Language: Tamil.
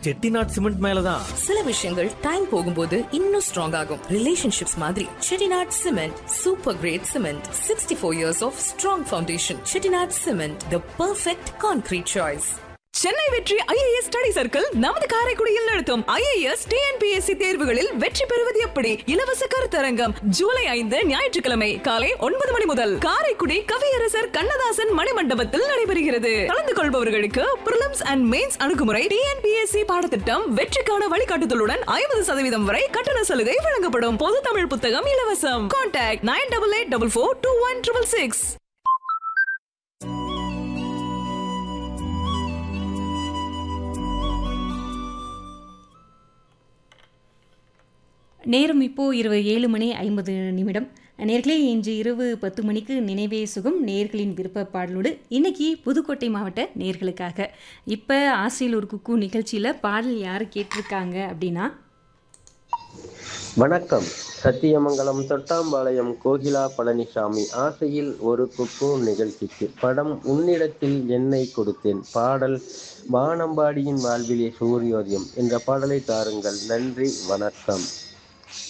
செட்டிநாட் சிமெண்ட் மேலதான் சில விஷயங்கள் டைம் போகும்போது இன்னும் ஸ்ட்ராங் ஆகும் ரிலேஷன்ஷிப்ஸ் மாதிரி Chettinad cement super great cement sixty four years of strong foundation Chettinad cement the perfect concrete choice Chennai Vetri IAS study circle நமது காரைக்குடியில் நடத்தும் ஐஏஎஸ் டிஎன்பிஎஸ்சி தேர்வுகளில் வெற்றி பெறுவது எப்படி இலவச கருத்தரங்கம் ஜூலை ஐந்து ஞாயிற்றுக்கிழமை காலை ஒன்பது மணி முதல் காரைக்குடி கவியரசர் கண்ணதாசன் மணிமண்டபத்தில் நடைபெறுகிறது கலந்து கொள்பவர்களுக்கு பிரிலிம்ஸ் அண்ட் மெயின்ஸ் அணுகுமுறை டிஎன்பிஎஸ்சி பாடத்திட்டம் வெற்றிக்கான வழிகாட்டுதலுடன் ஐம்பது சதவீதம் வரை கட்டண சலுகை வழங்கப்படும் பொது தமிழ் புத்தகம் இலவசம் contact nine double eight double four two one triple six நேரம் இப்போது இரவு ஏழு மணி ஐம்பது நிமிடம் நேர்களே இன்று இரவு பத்து மணிக்கு நினைவே சுகம் நேர்களின் விருப்ப பாடலோடு இன்னைக்கு புதுக்கோட்டை மாவட்ட நேர்களுக்காக இப்போ ஆசையில் ஒரு குக்கு நிகழ்ச்சியில் பாடல் யார் கேட்டிருக்காங்க அப்படின்னா வணக்கம் சத்தியமங்கலம் தொட்டாம்பாளையம் கோகிலா பழனிசாமி ஆசையில் ஒரு குக்கு நிகழ்ச்சிக்கு படம் உன்னிடத்தில் என்னை கொடுத்தேன் பாடல் வானம்பாடியின் வாழ்விலே சூரியோதயம் என்ற பாடலை தாருங்கள் நன்றி வணக்கம்